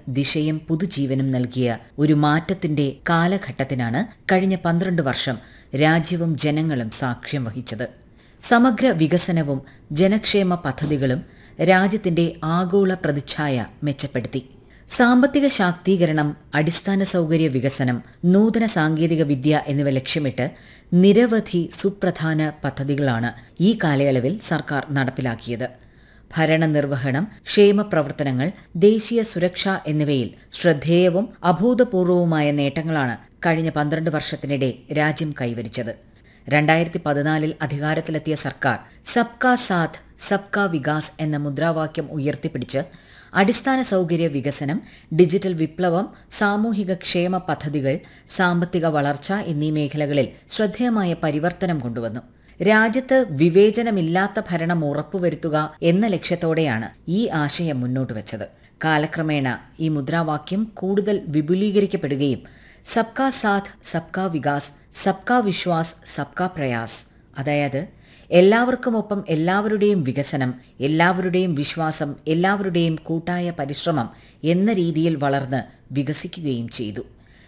ദിശയും പുതുജീവനും നൽകിയ ഒരു മാറ്റത്തിന്റെ കാലഘട്ടത്തിനാണ് കഴിഞ്ഞ പന്ത്രണ്ട് വർഷം രാജ്യവും ജനങ്ങളും സാക്ഷ്യം വഹിച്ചത് സമഗ്ര വികസനവും ജനക്ഷേമ പദ്ധതികളും രാജ്യത്തിന്റെ ആഗോള പ്രതിച്ഛായ മെച്ചപ്പെടുത്തി സാമ്പത്തിക ശാക്തീകരണം അടിസ്ഥാന സൗകര്യ വികസനം നൂതന സാങ്കേതിക വിദ്യ എന്നിവ ലക്ഷ്യമിട്ട് നിരവധി സുപ്രധാന പദ്ധതികളാണ് ഈ കാലയളവിൽ സർക്കാർ നടപ്പിലാക്കിയത് ഭരണനിർവഹണം ക്ഷേമ പ്രവർത്തനങ്ങൾ ദേശീയ സുരക്ഷ എന്നിവയിൽ ശ്രദ്ധേയവും അഭൂതപൂർവവുമായ നേട്ടങ്ങളാണ് കഴിഞ്ഞ പന്ത്രണ്ട് വർഷത്തിനിടെ രാജ്യം കൈവരിച്ചത് രണ്ടായിരത്തി പതിനാലിൽ അധികാരത്തിലെത്തിയ സർക്കാർ സബ്കാ സാത്ത് സബ്കാ വികാസ് എന്ന മുദ്രാവാക്യം ഉയർത്തിപ്പിടിച്ച് അടിസ്ഥാന സൗകര്യ വികസനം ഡിജിറ്റൽ വിപ്ലവം സാമൂഹിക ക്ഷേമ പദ്ധതികൾ സാമ്പത്തിക വളർച്ച എന്നീ മേഖലകളിൽ ശ്രദ്ധേയമായ പരിവർത്തനം കൊണ്ടുവന്നു രാജ്യത്ത് വിവേചനമില്ലാത്ത ഭരണം ഉറപ്പുവരുത്തുക എന്ന ലക്ഷ്യത്തോടെയാണ് ഈ ആശയം മുന്നോട്ട് വച്ചത് കാലക്രമേണ ഈ മുദ്രാവാക്യം കൂടുതൽ വിപുലീകരിക്കപ്പെടുകയും സബ്കാ സാത്ത് സബ്കാ വികാസ് സബ്കാ വിശ്വാസ് സബ്കാ പ്രയാസ് അതായത് എല്ലാവർക്കുമൊപ്പം എല്ലാവരുടെയും വികസനം എല്ലാവരുടെയും വിശ്വാസം എല്ലാവരുടെയും കൂട്ടായ പരിശ്രമം എന്ന രീതിയിൽ വളർന്ന് വികസിക്കുകയും ചെയ്തു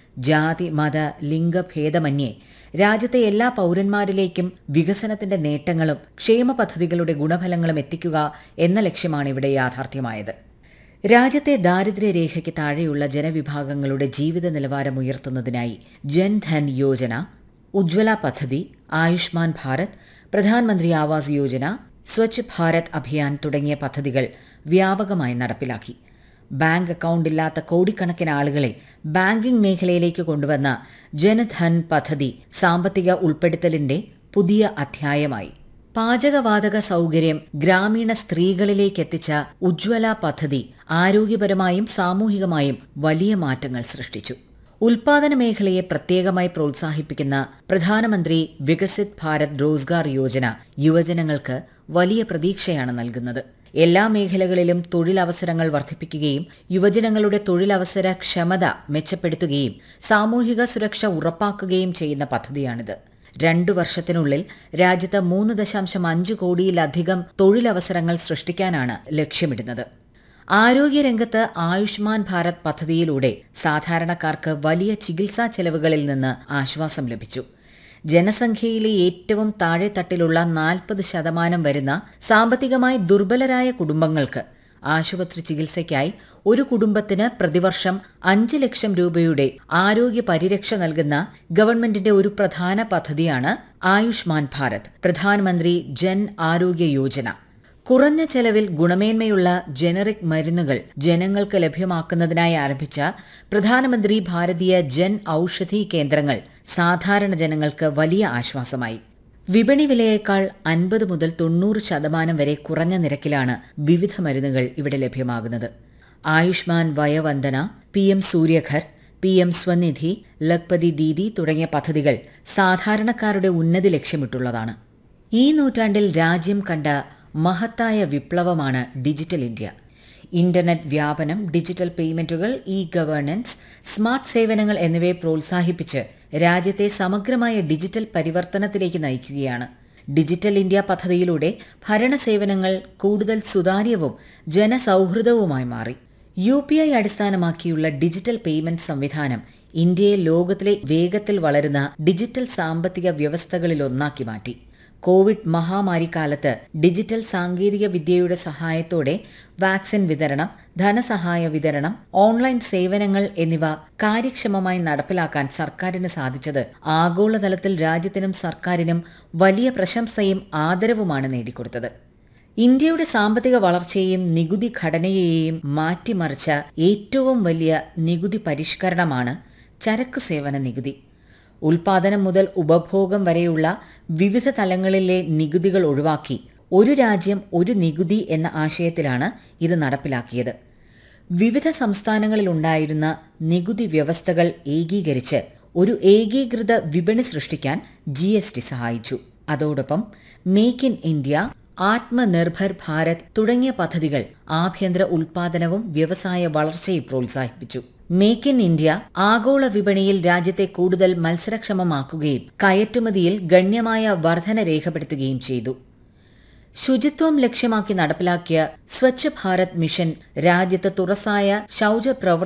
ജാതി മത ലിംഗഭേദമന്യേ രാജ്യത്തെ എല്ലാ പൗരന്മാരിലേക്കും വികസനത്തിന്റെ നേട്ടങ്ങളും ക്ഷേമ പദ്ധതികളുടെ ഗുണഫലങ്ങളും എത്തിക്കുക എന്ന ലക്ഷ്യമാണ് ഇവിടെ യാഥാർത്ഥ്യമായത് രാജ്യത്തെ ദാരിദ്ര്യരേഖയ്ക്ക് താഴെയുള്ള ജനവിഭാഗങ്ങളുടെ ജീവിത നിലവാരം ഉയർത്തുന്നതിനായി ജൻധൻ യോജന ഉജ്ജ്വല പദ്ധതി ആയുഷ്മാൻ ഭാരത് പ്രധാനമന്ത്രി ആവാസ് യോജന സ്വച്ഛ് ഭാരത് അഭിയാൻ തുടങ്ങിയ പദ്ധതികൾ വ്യാപകമായി നടപ്പിലാക്കി ബാങ്ക് അക്കൗണ്ടില്ലാത്ത കോടിക്കണക്കിന് ആളുകളെ ബാങ്കിംഗ് മേഖലയിലേക്ക് കൊണ്ടുവന്ന ജനധൻ പദ്ധതി സാമ്പത്തിക ഉൾപ്പെടുത്തലിന്റെ പുതിയ അധ്യായമായി പാചകവാതക സൗകര്യം ഗ്രാമീണ സ്ത്രീകളിലേക്ക് എത്തിച്ച ഉജ്ജ്വല പദ്ധതി ആരോഗ്യപരമായും സാമൂഹികമായും വലിയ മാറ്റങ്ങൾ സൃഷ്ടിച്ചു ഉൽപാദന മേഖലയെ പ്രത്യേകമായി പ്രോത്സാഹിപ്പിക്കുന്ന പ്രധാനമന്ത്രി വികസിത് ഭാരത് റോസ്ഗാർ യോജന യുവജനങ്ങൾക്ക് വലിയ പ്രതീക്ഷയാണ് നൽകുന്നത് എല്ലാ മേഖലകളിലും തൊഴിലവസരങ്ങൾ വർദ്ധിപ്പിക്കുകയും യുവജനങ്ങളുടെ തൊഴിലവസര ക്ഷമത മെച്ചപ്പെടുത്തുകയും സാമൂഹിക സുരക്ഷ ഉറപ്പാക്കുകയും ചെയ്യുന്ന പദ്ധതിയാണിത് രണ്ടു വർഷത്തിനുള്ളിൽ രാജ്യത്ത് മൂന്ന് ദശാംശം അഞ്ച് കോടിയിലധികം തൊഴിലവസരങ്ങൾ സൃഷ്ടിക്കാനാണ് ലക്ഷ്യമിടുന്നത് ആരോഗ്യരംഗത്ത് ആയുഷ്മാൻ ഭാരത് പദ്ധതിയിലൂടെ സാധാരണക്കാർക്ക് വലിയ ചികിത്സാ ചെലവുകളിൽ നിന്ന് ആശ്വാസം ലഭിച്ചു ജനസംഖ്യയിലെ ഏറ്റവും താഴെത്തട്ടിലുള്ള നാൽപ്പത് ശതമാനം വരുന്ന സാമ്പത്തികമായി ദുർബലരായ കുടുംബങ്ങൾക്ക് ആശുപത്രി ചികിത്സയ്ക്കായി ഒരു കുടുംബത്തിന് പ്രതിവർഷം അഞ്ച് ലക്ഷം രൂപയുടെ ആരോഗ്യ പരിരക്ഷ നൽകുന്ന ഗവൺമെന്റിന്റെ ഒരു പ്രധാന പദ്ധതിയാണ് ആയുഷ്മാൻ ഭാരത് പ്രധാനമന്ത്രി ജൻ ആരോഗ്യ യോജന കുറഞ്ഞ ചെലവിൽ ഗുണമേന്മയുള്ള ജനറിക് മരുന്നുകൾ ജനങ്ങൾക്ക് ലഭ്യമാക്കുന്നതിനായി ആരംഭിച്ച പ്രധാനമന്ത്രി ഭാരതീയ ജൻ ഔഷധി കേന്ദ്രങ്ങൾ സാധാരണ ജനങ്ങൾക്ക് വലിയ ആശ്വാസമായി വിപണി വിലയേക്കാൾ അൻപത് മുതൽ തൊണ്ണൂറ് ശതമാനം വരെ കുറഞ്ഞ നിരക്കിലാണ് വിവിധ മരുന്നുകൾ ഇവിടെ ലഭ്യമാകുന്നത് Ayushman Vayavandana P M Suryaghar P M Svanidhi Lakhpati Didi തുടങ്ങിയ പദ്ധതികൾ സാധാരണക്കാരുടെ ഉന്നതി ലക്ഷ്യമിട്ടുള്ളതാണ് ഈ നൂറ്റാണ്ടിൽ രാജ്യം കണ്ട മഹത്തായ വിപ്ലവമാണ് ഡിജിറ്റൽ ഇന്ത്യ ഇന്റർനെറ്റ് വ്യാപനം ഡിജിറ്റൽ പേയ്മെന്റുകൾ ഇ ഗവേണൻസ് സ്മാർട്ട് സേവനങ്ങൾ എന്നിവയെ പ്രോത്സാഹിപ്പിച്ച് രാജ്യത്തെ സമഗ്രമായ ഡിജിറ്റൽ പരിവർത്തനത്തിലേക്ക് നയിക്കുകയാണ് ഡിജിറ്റൽ ഇന്ത്യ പദ്ധതിയിലൂടെ ഭരണസേവനങ്ങൾ കൂടുതൽ സുതാര്യവും ജനസൗഹൃദവുമായി മാറി യു പി ഐ അടിസ്ഥാനമാക്കിയുള്ള ഡിജിറ്റൽ പേയ്മെന്റ് സംവിധാനം ഇന്ത്യയെ ലോകത്തിലെ വേഗത്തിൽ വളരുന്ന ഡിജിറ്റൽ സാമ്പത്തിക വ്യവസ്ഥകളിലൊന്നാക്കി മാറ്റി കോവിഡ് മഹാമാരി കാലത്ത് ഡിജിറ്റൽ സാങ്കേതിക വിദ്യയുടെ സഹായത്തോടെ വാക്സിൻ വിതരണം ധനസഹായ വിതരണം ഓൺലൈൻ സേവനങ്ങൾ എന്നിവ കാര്യക്ഷമമായി നടപ്പിലാക്കാൻ സർക്കാരിന് സാധിച്ചത് ആഗോളതലത്തിൽ രാജ്യത്തിനും സർക്കാരിനും വലിയ പ്രശംസയും ആദരവുമാണ് നേടിക്കൊടുത്തത് ഇന്ത്യയുടെ സാമ്പത്തിക വളർച്ചയെയും നികുതി ഘടനയെയും മാറ്റിമറിച്ച ഏറ്റവും വലിയ നികുതി പരിഷ്കരണമാണ് ചരക്ക് സേവന നികുതി ഉൽപാദനം മുതൽ ഉപഭോഗം വരെയുള്ള വിവിധ തലങ്ങളിലെ നികുതികൾ ഒഴിവാക്കി ഒരു രാജ്യം ഒരു നികുതി എന്ന ആശയത്തിലാണ് ഇത് നടപ്പിലാക്കിയത് വിവിധ സംസ്ഥാനങ്ങളിലുണ്ടായിരുന്ന നികുതി വ്യവസ്ഥകൾ ഏകീകരിച്ച് ഒരു ഏകീകൃത വിപണി സൃഷ്ടിക്കാൻ ജി എസ് ടി സഹായിച്ചു അതോടൊപ്പം make in India Atmanirbhar Bharat തുടങ്ങിയ പദ്ധതികൾ ആഭ്യന്തര ഉൽപാദനവും വ്യവസായ വളർച്ചയും പ്രോത്സാഹിപ്പിച്ചു മേക്ക് ഇൻ ഇന്ത്യ ആഗോള വിപണിയിൽ രാജ്യത്തെ കൂടുതൽ മത്സരക്ഷമമാക്കുകയും കയറ്റുമതിയിൽ ഗണ്യമായ വർധന രേഖപ്പെടുത്തുകയും ചെയ്തു ശുചിത്വം ലക്ഷ്യമാക്കി നടപ്പിലാക്കിയ സ്വച്ഛ് ഭാരത് മിഷൻ രാജ്യത്ത് തുറസായ ശൌച